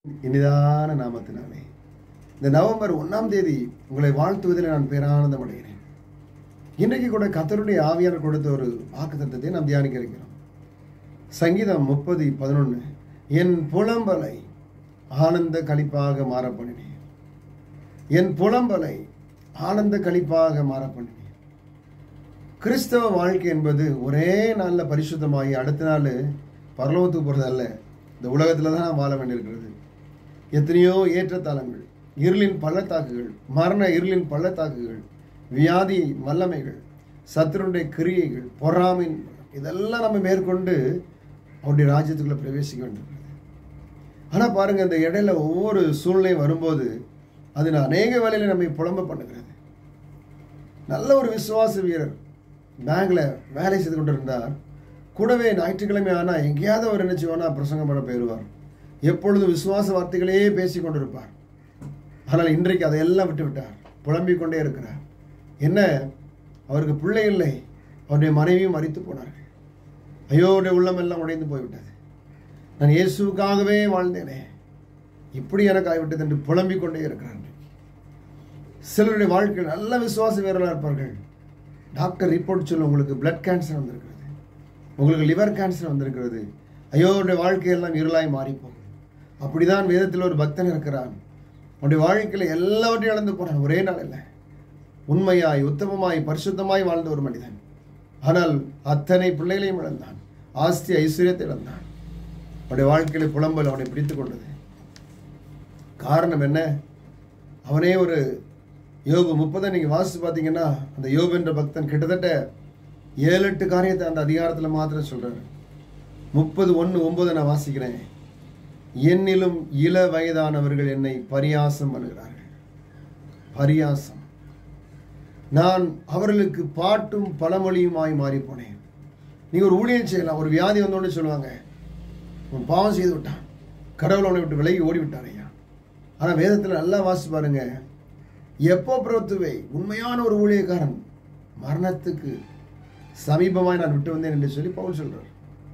இனிதான நாமத்தினாலே இந்த நவம்பர் ஒன்றாம் தேதி உங்களை வாழ்த்துவதில் நான் பேரானந்தம் அடைகிறேன் இன்றைக்கு கூட கத்தருடைய ஆவியார் கொடுத்த ஒரு வாக்குத்தத்தத்தை நாம் தியானிக்க இருக்கிறோம் சங்கீதம் முப்பது பதினொன்று என் புலம்பலை ஆனந்த களிப்பாக மாற பண்ணினேன் என் புலம்பலை ஆனந்த களிப்பாக மாற பண்ணினேன் கிறிஸ்தவ வாழ்க்கை என்பது ஒரே நாளில் பரிசுத்தமாகி அடுத்த நாள் பரலோகத்துக்கு போகிறது அல்ல இந்த உலகத்தில் தான் நாம் வாழ வேண்டியிருக்கிறது எத்தனையோ ஏற்றத்தாளங்கள் இருளின் பள்ளத்தாக்குகள் மரண இருளின் பள்ளத்தாக்குகள் வியாதி வல்லமைகள் சத்துருடைய கிரியைகள் பொறாமின் இதெல்லாம் நம்ம மேற்கொண்டு அவருடைய ராஜ்யத்துக்குள்ளே பிரவேசிக்க வேண்டியிருக்கிறது ஆனால் பாருங்கள் இந்த இடையில ஒவ்வொரு சூழ்நிலையும் வரும்போது அது அநேக வேலையில் நம்மை புலம்ப பண்ணுகிறது நல்ல ஒரு விசுவாச வீரர் பேங்கில் வேலை செய்து கொண்டு இருந்தார் கூடவே ஞாயிற்றுக்கிழமை ஆனால் எங்கேயாவது அவர் என்ன செய்வானா பிரசங்கம் பண்ண போயிடுவார் எப்பொழுதும் விசுவாச வார்த்தைகளையே பேசி கொண்டிருப்பார் ஆனால் இன்றைக்கு அதையெல்லாம் விட்டு விட்டார் புலம்பிக் கொண்டே இருக்கிறார் என்ன அவருக்கு பிள்ளை இல்லை அவருடைய மனைவியும் மறித்து போனார்கள் ஐயோ அவருடைய உள்ளமெல்லாம் உடைந்து போய்விட்டது நான் இயேசுக்காகவே வாழ்ந்தேனே இப்படி எனக்கு ஆகிவிட்டது என்று புலம்பிக் கொண்டே இருக்கிறார் இன்றைக்கு. சிலருடைய வாழ்க்கையில் நல்ல விசுவாச வீரர்களாக இருப்பார்கள் டாக்டர் ரிப்போர்ட் சொல்ல உங்களுக்கு பிளட் கேன்சர் வந்திருக்கிறது உங்களுக்கு லிவர் கேன்சர் வந்திருக்கிறது ஐயோ அவருடைய வாழ்க்கையெல்லாம் இருளாய் மாறிப்போம் அப்படிதான் வேதத்தில் ஒரு பக்தன் இருக்கிறான் அவனுடைய வாழ்க்கையில் எல்லாவற்றையும் இழந்து போனான் ஒரே நாள் இல்லை உண்மையாய் உத்தமமாய் பரிசுத்தமாய் வாழ்ந்த ஒரு மனிதன் ஆனால் அத்தனை பிள்ளைகளையும் இழந்தான் ஆஸ்தி ஐஸ்வர்யத்தை இழந்தான் அவனுடைய வாழ்க்கையில புலம்பல் அவனை பிடித்துக் கொண்டது காரணம் என்ன அவனே ஒரு யோபு முப்பதை நீங்கள் வாசித்து பார்த்தீங்கன்னா அந்த யோபு என்ற பக்தன் கிட்டத்தட்ட ஏழு எட்டு காரியத்தை அந்த அதிகாரத்தில் மாத்திரம் சொல்றாரு முப்பது ஒன்று ஒன்பது நான் வாசிக்கிறேன் என்னிலும் இள வயதானவர்கள் என்னை பரியாசம் பண்ணுகிறார்கள் பரியாசம் நான் அவர்களுக்கு பாட்டும் பழமொழியுமாய் மாறி போனேன் நீ ஒரு ஊழியம் செய்யலாம் ஒரு வியாதி வந்தோடனே சொல்லுவாங்க உன் பாவம் செய்து விட்டான் கடவுள் அவனை விட்டு விலகி ஓடி விட்டான் ஐயா ஆனால் வேதத்தில் நல்லா வாசிச்சு பாருங்க எப்போ பிரத்துவை உண்மையான ஒரு ஊழியக்காரன் மரணத்துக்கு சமீபமாய் நான் விட்டு வந்தேன் என்று சொல்லி பவுல் சொல்றார்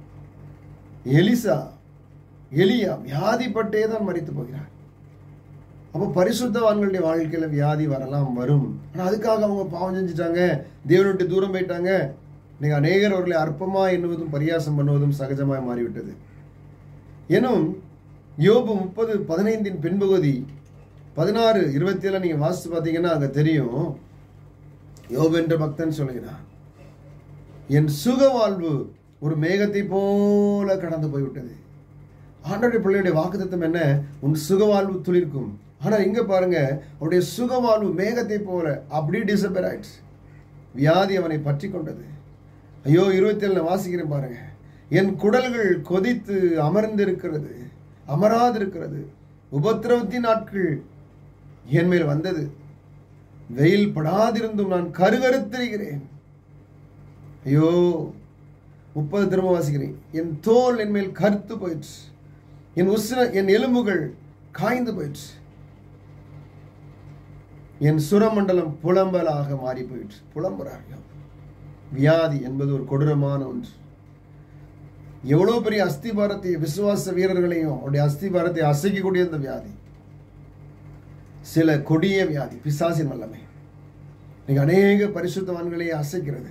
எலிசா எலியா வியாதிப்பட்டே தான் மறித்து போகிறார் அப்போ பரிசுத்தவான்களுடைய வாழ்க்கையில வியாதி வரலாம் வரும் ஆனால் அதுக்காக அவங்க பாவம் செஞ்சுட்டாங்க தேவனை விட்டு தூரம் போயிட்டாங்க நீங்கள் அநேகர் அவர்களை அற்பமா எண்ணுவதும் பரியாசம் பண்ணுவதும் சகஜமாய் மாறிவிட்டது எனும் யோபு முப்பது பதினைந்தின் பின்பகுதி பதினாறு இருபத்தி ஏழு நீங்கள் வாசித்து பார்த்தீங்கன்னா அங்கே தெரியும் யோபு என்ற பக்தன் சொல்லுகிறான் என் சுக வாழ்வு ஒரு மேகத்தை போல கடந்து போய்விட்டது ஆண்டோடைய பிள்ளையுடைய வாக்குத்தத்தம் என்ன உன் சுகவாழ்வு துளிர்க்கும் ஆனால் இங்க பாருங்க அவருடைய சுகவாழ்வு மேகத்தை போல அப்படி டிசப்பேர் ஆயிடுச்சு வியாதி அவனை பற்றி கொண்டது ஐயோ இருபத்தி ஏழுல வாசிக்கிறேன் பாருங்க என் குடல்கள் கொதித்து அமர்ந்திருக்கிறது அமராதிருக்கிறது உபத்திரவத்தின் நாட்கள் என் மேல் வந்தது வெயில் படாதிருந்தும் நான் கருகருத்திருக்கிறேன் ஐயோ முப்பது திரும்ப வாசிக்கிறேன் என் தோல் என் மேல் கருத்து போயிடுச்சு என் உசுர என் எலும்புகள் காய்ந்து போயிடுச்சு என் சுரமண்டலம் புலம்பலாக மாறி போயிடுச்சு புலம்புறார்கள் வியாதி என்பது ஒரு கொடூரமான ஒன்று எவ்வளவு பெரிய அஸ்திபாரத்தை விசுவாச வீரர்களையும் அவருடைய அஸ்திபாரத்தை அசைக்கக்கூடிய அந்த வியாதி சில கொடிய வியாதி பிசாசின் வல்லமை நீங்க அநேக பரிசுத்தவான்களை அசைக்கிறது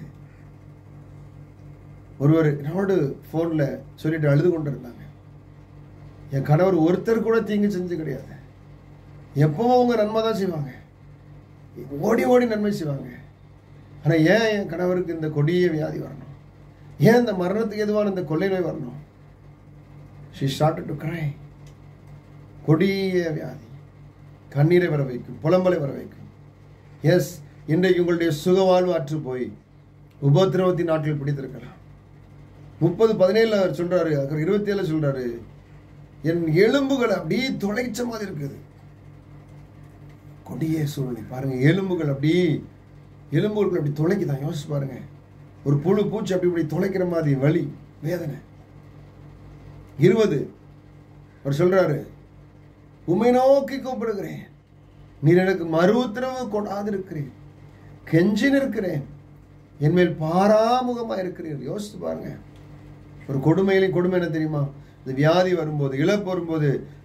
ஒருவர் என்னோடு ஃபோனில் சொல்லிட்டு அழுது கொண்டு இருந்தாங்க என் கணவர் ஒருத்தர் கூட தீங்கு செஞ்சு கிடையாது எப்பவும் அவங்க நன்மை தான் செய்வாங்க ஓடி ஓடி நன்மை செய்வாங்க ஆனால் ஏன் என் கணவருக்கு இந்த கொடிய வியாதி வரணும் ஏன் இந்த மரணத்துக்கு எதுவான இந்த கொள்ளை நோய் வரணும் ஷி ஸ்டார்ட் டு கிரை கொடிய வியாதி கண்ணீரை வர வைக்கும் புலம்பலை வர வைக்கும் எஸ் இன்றைக்கு உங்களுடைய சுகவாழ்வு அற்று போய் உபத்திரவத்தின் நாட்கள் பிடித்திருக்கலாம் முப்பது பதினேழுல அவர் சொல்றாரு அப்புறம் இருபத்தி ஏழுல சொல்றாரு என் எலும்புகள் அப்படியே தொலைச்ச மாதிரி இருக்குது கொடிய சூழ்நிலை பாருங்க எலும்புகள் அப்படி எலும்புகள் அப்படி தொலைக்குதான் யோசிச்சு பாருங்க ஒரு புழு பூச்சி அப்படி இப்படி தொலைக்கிற மாதிரி வலி வேதனை இருபது அவர் சொல்றாரு உமை நோக்கி கூப்பிடுகிறேன் நீர் எனக்கு மறு உத்தரவு கொடாதிருக்கிறேன் கெஞ்சி நிற்கிறேன் என் மேல் பாராமுகமா இருக்கிறீர் யோசித்து பாருங்க ஒரு கொடுமையிலையும் கொடுமை என்ன தெரியுமா இந்த வியாதி வரும்போது இழப்பு வரும்போது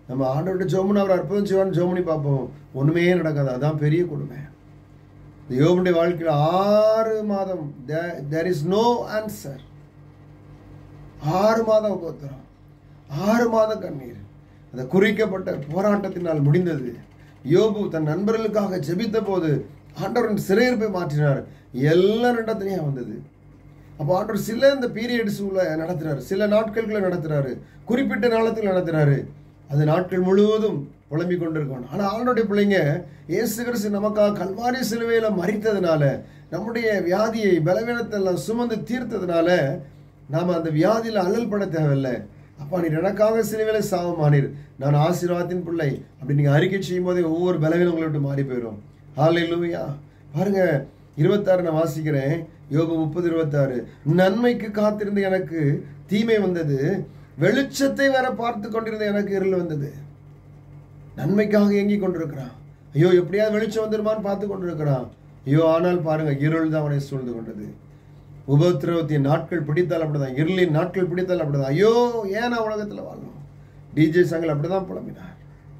நம்ம ஆண்டவர்கிட்ட ஜோமுன்னு அவர் அற்புதம் செய்வான்னு ஜோமனி பார்ப்போம் ஒண்ணுமே நடக்காது அதான் பெரிய கொடுமை இந்த யோபுடைய வாழ்க்கையில் ஆறு மாதம் தேர் இஸ் நோ ஆன்சர் ஆறு மாதம் உபத்திரம் ஆறு மாதம் கண்ணீர் அந்த குறிக்கப்பட்ட போராட்டத்தினால் முடிந்தது யோபு தன் நண்பர்களுக்காக ஜெபித்த போது ஆண்டவரின் சிறையிருப்பை மாற்றினார் எல்லாம் ரெண்டத்திலேயே வந்தது அப்போ ஆண்டவர் சில இந்த பீரியட்ஸ் உள்ள நடத்துறாரு சில நாட்களுக்குள்ள நடத்துறாரு குறிப்பிட்ட நாளத்தில் நடத்துறாரு அது நாட்கள் முழுவதும் புலம்பிக் கொண்டிருக்கணும் ஆனால் ஆண்டோடைய பிள்ளைங்க இயேசு கிறிஸ்து நமக்காக கல்வாரி சிலுவையில மறித்ததுனால நம்முடைய வியாதியை பலவீனத்தை எல்லாம் சுமந்து தீர்த்ததுனால நாம அந்த வியாதியில அல்லல் பட தேவையில்லை அப்பா நீர் எனக்காக சிலுவையில சாவமானீர் நான் ஆசீர்வாதத்தின் பிள்ளை அப்படி நீங்க அறிக்கை செய்யும் போதே ஒவ்வொரு பலவீனம் உங்களை விட்டு மாறி போயிடும் ஹalleluya பாருங்க இருபத்தாறு நான் வாசிக்கிறேன் யோபு முப்பது இருபத்தாறு நன்மைக்கு காத்திருந்த எனக்கு தீமை வந்தது வெளிச்சத்தை வேற பார்த்து கொண்டிருந்த எனக்கு இருள் வந்தது நன்மைக்காக ஏங்கி கொண்டிருக்கிறான் ஐயோ எப்படியாவது வெளிச்சம் வந்துருமான்னு பார்த்து கொண்டிருக்கிறான் ஐயோ ஆனால் பாருங்க இருள் தான் அவனை சூழ்ந்து கொண்டது உபத்திரவத்தின் நாட்கள் பிடித்தால் அப்படிதான் இருளின் நாட்கள் பிடித்தால் அப்படிதான் ஐயோ ஏன் நான் உலகத்துல வாழணும் டிஜே சங்கல் அப்படிதான் புலம்பினார்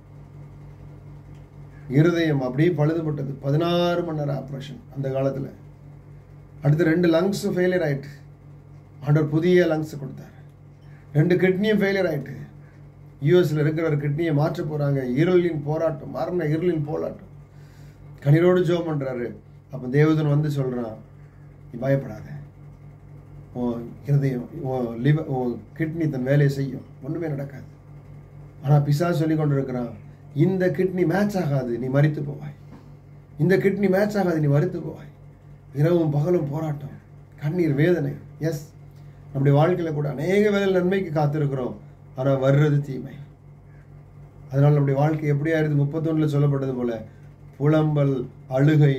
இருதயம் அப்படியே பழுதுபட்டது பதினாறு மணி நேரம் ஆப்ரேஷன் அந்த காலத்துல அடுத்து ரெண்டு லங்ஸ் ஃபெயிலியர் ஆயிட்டு ஆண்டவர் புதிய லங்ஸ் கொடுத்தாரு ரெண்டு கிட்னியும் ஃபெயிலியர் ஆயிட்டு யூஎஸ்ல இருக்கிற ஒரு கிட்னியை மாற்ற போறாங்க இருளின் போராட்டம் மரண இருளின் போராட்டம் கண்ணீரோடு ஜோம் பண்றாரு அப்ப தேவதன் வந்து சொல்றான் நீ பயப்படாத உன் இருதயம் உன் லிவ உன் கிட்னி தன் வேலையை செய்யும் ஒண்ணுமே நடக்காது ஆனா பிசா சொல்லி கொண்டு இருக்கிறான் இந்த கிட்னி மேட்ச் ஆகாது நீ மறித்து போவாய் இந்த கிட்னி மேட்ச் ஆகாது நீ மறித்து போவாய் இரவும் பகலும் போராட்டம் கண்ணீர் வேதனை எஸ் நம்முடைய வாழ்க்கையில கூட அநேக வேலை நன்மைக்கு காத்திருக்கிறோம் ஆனா வர்றது தீமை அதனால நம்முடைய வாழ்க்கை எப்படி ஆயிருது முப்பத்தொன்னுல சொல்லப்பட்டது போல புலம்பல் அழுகை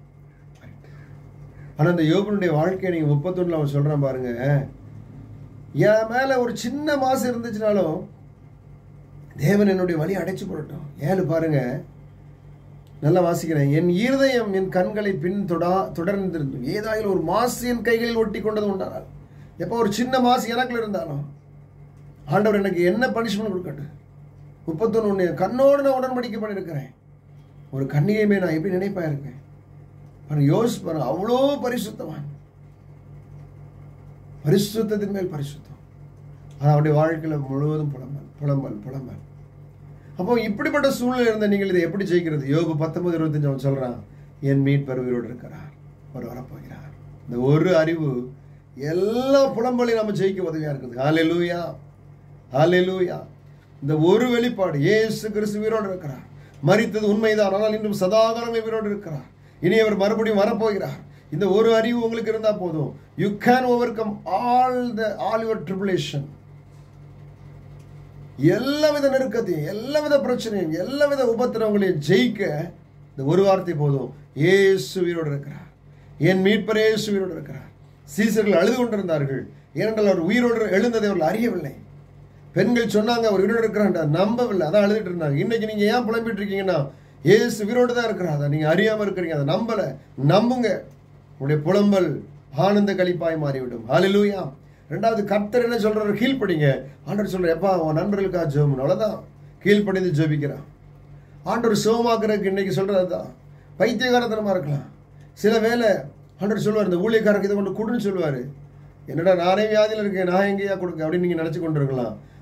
ஆனா இந்த யோபனுடைய வாழ்க்கையை நீங்க முப்பத்தொன்னுல அவன் சொல்றான் பாருங்க என் மேல ஒரு சின்ன மாசு இருந்துச்சுனாலும் தேவன் என்னுடைய வழி அடைச்சு போடட்டும் ஏழு பாருங்க நல்லா வாசிக்கிறேன் என் இருதயம் என் கண்களை பின் தொடா தொடர்ந்திருந்தும் ஏதாயிலும் ஒரு மாசு என் கைகளில் ஒட்டி கொண்டது உண்டானால் எப்போ ஒரு சின்ன மாசு எனக்குள்ள இருந்தாலும் ஆண்டவர் எனக்கு என்ன பனிஷ்மெண்ட் கொடுக்கட்டும் முப்பத்தொன்னு ஒன்று கண்ணோடு நான் உடன்படிக்கை பண்ணியிருக்கிறேன் ஒரு கண்ணிகையுமே நான் எப்படி நினைப்பா இருக்கேன் பாருங்க யோசிச்சு பாருங்க அவ்வளோ பரிசுத்தவான் பரிசுத்தத்தின் மேல் பரிசுத்தம் ஆனால் அவருடைய வாழ்க்கையில முழுவதும் புலம்பல் புலம்பல் புலம்பல் அப்போ இப்படிப்பட்ட சூழ்நிலை இருந்த நீங்கள் இதை எப்படி ஜெயிக்கிறது யோபு பத்தொன்பது இருபத்தஞ்சு அவன் சொல்றான் என் மீட்பர் உயிரோடு இருக்கிறார் அவர் வரப்போகிறார் இந்த ஒரு அறிவு எல்லா புலம்பலையும் நம்ம ஜெயிக்க உதவியா இருக்குது ஹalleluya ஹalleluya இந்த ஒரு வெளிப்பாடு இயேசு கிறிஸ்து உயிரோடு இருக்கிறார் மரித்தது உண்மைதான் ஆனால் இன்னும் சதாகாலம் உயிரோடு இருக்கிறார் இனி அவர் மறுபடியும் வரப்போகிறார் இந்த ஒரு அறிவு உங்களுக்கு இருந்தா போதும் you can overcome all the all your tribulation எல்லாவித நெருக்கத்தையும் எல்லாவித பிரச்சனையும் எல்லாவித உபத்திரவங்களையும் ஜெயிக்க இந்த ஒரு வார்த்தை போதும் ஏசு உயிரோடு இருக்கிறார் என் மீட்பர் ஏசு உயிரோடு இருக்கிறார் சீசர்கள் அழுது கொண்டிருந்தார்கள் ஏனென்றால் அவர் உயிரோடு எழுந்ததை அவர்கள் அறியவில்லை பெண்கள் சொன்னாங்க அவர் உயிரோடு இருக்கிறான் நம்பவில்லை அதான் அழுதுட்டு இருந்தாங்க இன்னைக்கு நீங்க ஏன் புலம்பிட்டு இருக்கீங்கன்னா ஏசு உயிரோடு தான் இருக்கிறார் அதை நீங்க அறியாம இருக்கிறீங்க அதை நம்பல நம்புங்க உங்களுடைய புலம்பல் ஆனந்த கழிப்பாய் மாறிவிடும் ஹalleluya ரெண்டாவது கர்த்தர் என்ன சொல்றாரு கீழ்ப்படிங்க ஆண்டவர் சொல்ற எப்பா உன் நண்பர்களுக்காக ஜெபம் அவ்வளவுதான் கீழ்ப்படிந்து ஜெபிக்கிறான் ஆண்டவர் சுகமாக்குறதுக்கு இன்னைக்கு சொல்றது தான் பைத்தியகாரத்தனமா இருக்கலாம் சில வேளை ஆண்டவர் சொல்லுவார் இந்த ஊழியக்காரருக்கு இதை கொண்டு கொடுன்னு சொல்லுவாரு என்னடா நானே வியாதியில் இருக்கேன் நான் எங்கேயா கொடுக்க அப்படின்னு நீங்க நினைச்சு கொண்டு இருக்கலாம்